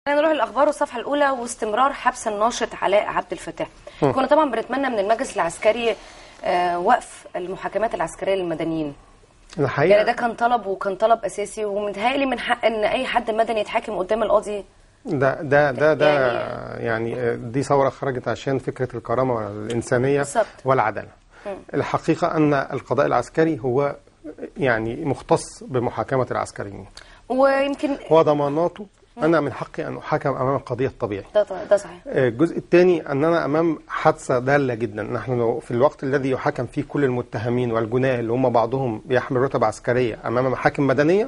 نروح الاخبار والصفحه الاولى واستمرار حبس الناشط علاء عبد الفتاح كنا طبعا بنتمنى من المجلس العسكري آه، وقف المحاكمات العسكريه للمدنيين يعني الحقيقه ده كان طلب وكان طلب اساسي ومتهيألي من حق ان اي حد مدني يتحاكم قدام القاضي ده ده ده ده يعني- يعني دي ثوره خرجت عشان فكره الكرامه والانسانيه بالظبط. والعداله الحقيقه ان القضاء العسكري هو يعني مختص بمحاكمه العسكريين ويمكن وضماناته انا من حقي ان احاكم امام القضيه الطبيعي ده ده صحيح الجزء الثاني اننا امام حادثه داله جدا نحن في الوقت الذي يحاكم فيه كل المتهمين والجناه اللي هم بعضهم بيحمل رتب عسكريه امام محاكم مدنيه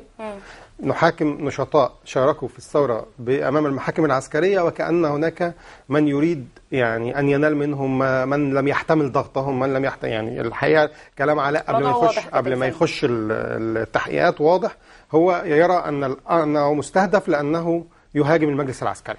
نحاكم نشطاء شاركوا في الثوره امام المحاكم العسكريه وكان هناك من يريد يعني ان ينال منهم ما- من لم يحتمل ضغطهم من لم يحتمل يعني الحقيقه كلام علاء قبل ما الموضوع يخش واضح جداً قبل ما فعلاً. يخش ال- التحقيقات واضح هو يرى ان ال- انه مستهدف لانه يهاجم المجلس العسكري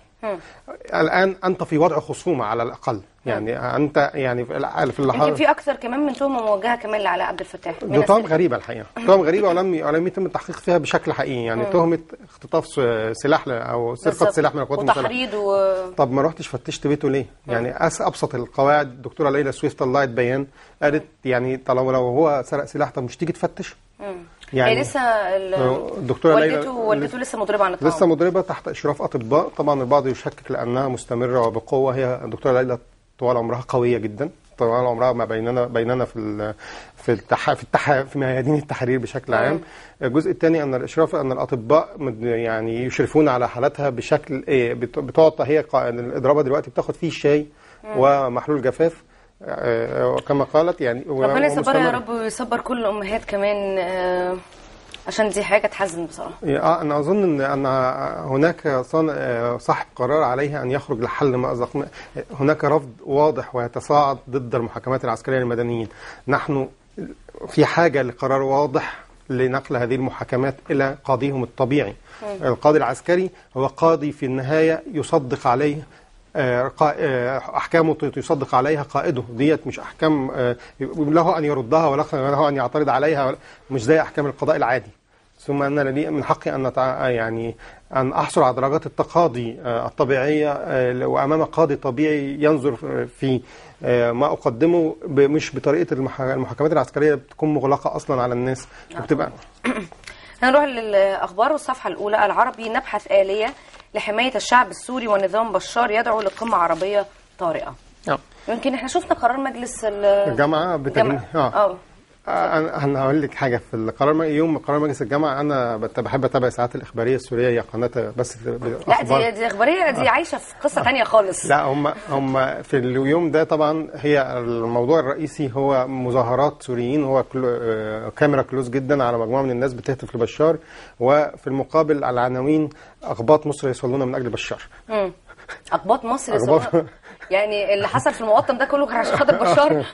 الان انت في وضع خصومه على الاقل يعني انت يعني في الع- في يمكن اللحظه في اكثر كمان من تهمه موجهه كمان لعلاء عبد الفتاح من دي تهم السجن. غريبه الحقيقه تهم غريبه ولم ولم يتم التحقيق فيها بشكل حقيقي يعني تهمه اختطاف س- سلاح ل- او سرقه بالظبط. سلاح من القوات المسلحه وتحريض و طب ما رحتش فتشت بيته ليه؟ يعني أس ابسط القواعد الدكتوره ليلى سويف طلعت بيان قالت يعني طالما لو هو سرق سلاح طب مش تيجي تفتش؟ يعني لسه ال- الدكتوره ليلى والدته والدته لسه مضربه عن الطعام لسه مضربه تحت اشراف اطباء طبعا البعض يشكك لانها مستمره وبقوه هي الدكتوره ليلى طوال عمرها قويه جدا طوال عمرها ما بيننا بيننا في ال- في التح في التح في ميادين التحرير بشكل عام الجزء الثاني ان الاشراف ان الاطباء مد- يعني يشرفون على حالتها بشكل ايه بت- بتعطى هي قا- الاضرابه دلوقتي بتاخد فيه شاي ومحلول جفاف آه، كما قالت يعني و- ربنا يصبرها يا ومستمرة. رب ويصبر كل الامهات كمان آه، عشان دي حاجه تحزن بصراحه اه انا اظن ان ان هناك صان- آه، صاحب قرار عليه ان يخرج لحل مأزق م- هناك رفض واضح ويتصاعد ضد المحاكمات العسكريه للمدنيين نحن في حاجه لقرار واضح لنقل هذه المحاكمات الى قاضيهم الطبيعي القاضي العسكري هو قاضي في النهايه يصدق عليه آه، قا- آه، احكامه ت- يصدق عليها قائده ديت مش احكام آه، له ان يردها ولا له ان يعترض عليها ولا- مش زي احكام القضاء العادي ثم ان لي من حقي ان أتع... يعني ان احصل على درجات التقاضي آه، الطبيعيه آه، وامام قاضي طبيعي ينظر في آه، ما اقدمه ب- مش بطريقه المح- المحاكمات العسكريه اللي بتكون مغلقه اصلا على الناس وبتبقى هنروح للاخبار والصفحه الاولى العربي نبحث اليه لحمايه الشعب السوري ونظام بشار يدعو لقمه عربيه طارئه آه. يمكن احنا شفنا قرار مجلس ال- الجامعه بتجني الجامعة. اه انا انا هقول لك حاجه في القرار يوم قرار مجلس الجامعه انا بت- بحب اتابع ساعات الاخباريه السوريه هي قناه بس لا دي دي اخباريه دي عايشه في قصه تانية خالص لا هم هم في اليوم ده طبعا هي الموضوع الرئيسي هو مظاهرات سوريين هو كلو آه، كاميرا كلوز جدا على مجموعه من الناس بتهتف لبشار وفي المقابل على عناوين اقباط مصر يصلون من اجل بشار مم. اقباط مصر أقباط. يصوروا- يعني اللي حصل في المواطن ده كله كان عشان خاطر بشار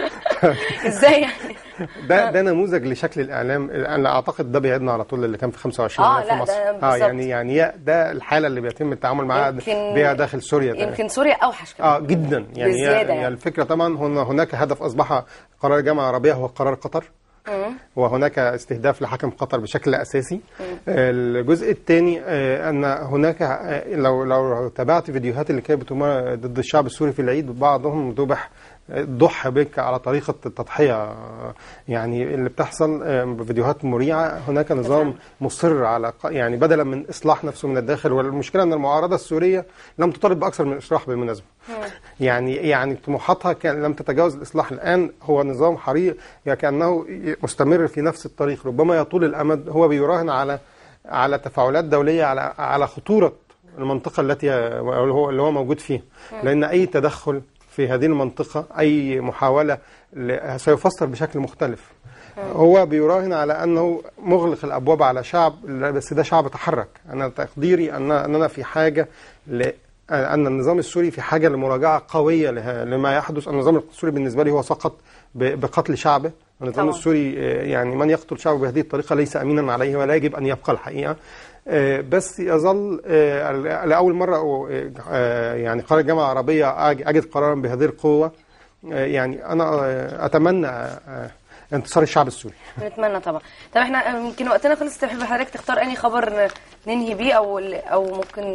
ازاي يعني ده ده نموذج لشكل الاعلام انا اعتقد ده بيعيدنا على طول اللي كان في 25 آه، في لا، مصر ده اه بالظبط. يعني يعني يا- ده الحاله اللي بيتم التعامل معاها يمكن- بيها داخل سوريا يمكن سوريا اوحش كمان اه جدا يعني هي بزيادة هي يعني. الفكره طبعا هنا هناك هدف اصبح قرار الجامعه العربيه هو قرار قطر وهناك استهداف لحكم قطر بشكل اساسي الجزء الثاني ان هناك آه، لو لو تابعت فيديوهات اللي كانت بتمار ضد الشعب السوري في العيد بعضهم ذبح ضحى بك على طريقة التضحية آه، يعني اللي بتحصل آه، فيديوهات مريعة هناك نظام مصر على ق- يعني بدلا من إصلاح نفسه من الداخل والمشكلة أن المعارضة السورية لم تطالب بأكثر من إصلاح بالمناسبة يعني يعني طموحاتها كان لم تتجاوز الإصلاح الآن هو نظام حريق يعني كأنه مستمر في نفس الطريق ربما يطول الأمد هو بيراهن على على تفاعلات دولية على على خطورة المنطقة التي اللي هو اللي هو موجود فيها لأن أي تدخل في هذه المنطقة أي محاولة ل- سيفسر بشكل مختلف هو بيراهن على أنه مغلق الأبواب على شعب لا، بس ده شعب تحرك أنا تقديري أن أننا في حاجة ل أن النظام السوري في حاجة لمراجعة قوية له- لما يحدث النظام السوري بالنسبة لي هو سقط ب- بقتل شعبه النظام طبعاً. السوري آه، يعني من يقتل شعبه بهذه الطريقة ليس أمينا عليه ولا يجب أن يبقى الحقيقة آه، بس يظل آه، لأول مرة آه، يعني قرار الجامعة العربية أج- أجد قرارا بهذه القوة آه، يعني أنا آه، أتمنى آه، انتصار الشعب السوري نتمنى طبعا طب احنا يمكن وقتنا خلص تحب حضرتك تختار انهي خبر ننهي بيه او او ممكن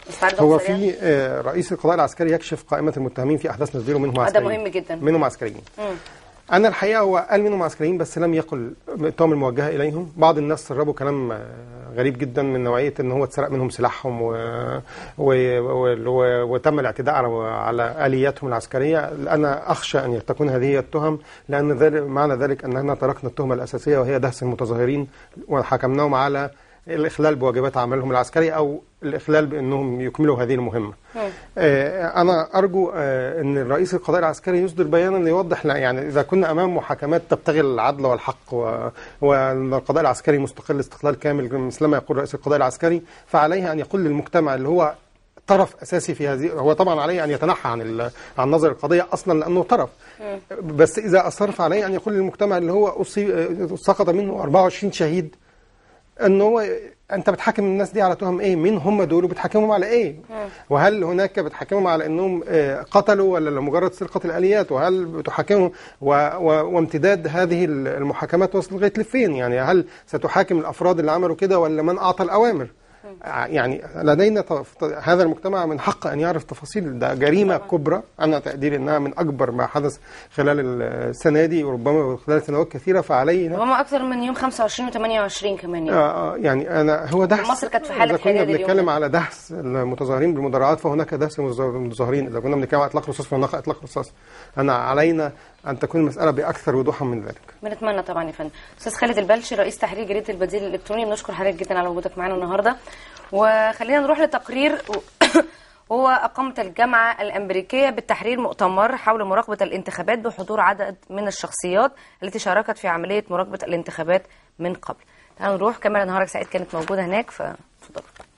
استعرض هو سريعاً. في آه، رئيس القضاء العسكري يكشف قائمه المتهمين في احداث نزيل ومنهم ده عسكريين مهم جدا. منهم عسكريين انا الحقيقه هو قال منهم عسكريين بس لم يقل التهم الموجهه اليهم بعض الناس سربوا كلام آه، غريب جدا من نوعيه ان هو اتسرق منهم سلاحهم و... و... و... و... وتم الاعتداء على على الياتهم العسكريه انا اخشى ان تكون هذه هي التهم لان ذلك معنى ذلك اننا تركنا التهمه الاساسيه وهي دهس المتظاهرين وحكمناهم على الاخلال بواجبات عملهم العسكري او الاخلال بانهم يكملوا هذه المهمه. آه، انا ارجو آه، ان الرئيس القضاء العسكري يصدر بيانا يوضح لا- يعني اذا كنا امام محاكمات تبتغي العدل والحق و- وان القضاء العسكري مستقل استقلال كامل مثلما يقول رئيس القضاء العسكري فعليه ان يقول للمجتمع اللي هو طرف اساسي في هذه هو طبعا عليه ان يتنحى عن ال- عن نظر القضيه اصلا لانه طرف بس اذا اصر فعليه ان يقول للمجتمع اللي هو اصيب سقط منه 24 شهيد ان هو انت بتحاكم الناس دي على تهم ايه مين هم دول وبتحاكمهم على ايه وهل هناك بتحاكمهم على انهم آه، قتلوا ولا لمجرد سرقه الاليات وهل بتحاكمهم و و وامتداد هذه المحاكمات وصل لغايه لفين يعني هل ستحاكم الافراد اللي عملوا كده ولا من اعطى الاوامر ع- يعني لدينا تف- هذا المجتمع من حق ان يعرف تفاصيل ده جريمه كبرى انا تقديري انها من اكبر ما حدث خلال السنه دي وربما خلال سنوات كثيره فعلينا وهم اكثر من يوم 25 و28 كمان يعني آه آه، يعني انا هو دهس مصر كانت في حالة اذا كنا حداد اليوم بنتكلم ده. على دهس المتظاهرين بالمدرعات فهناك دهس المتظاهرين اذا كنا بنتكلم على اطلاق رصاص فهناك اطلاق رصاص انا علينا ان تكون المساله باكثر وضوحا من ذلك بنتمنى طبعا يا فندم استاذ خالد البلشي رئيس تحرير جريده البديل الالكتروني بنشكر حضرتك جدا على وجودك معانا النهارده وخلينا نروح لتقرير هو أقامت الجامعة الأمريكية بالتحرير مؤتمر حول مراقبة الانتخابات بحضور عدد من الشخصيات التي شاركت في عملية مراقبة الانتخابات من قبل تعالوا نروح كاميرا نهارك سعيد كانت موجودة هناك فتفضلوا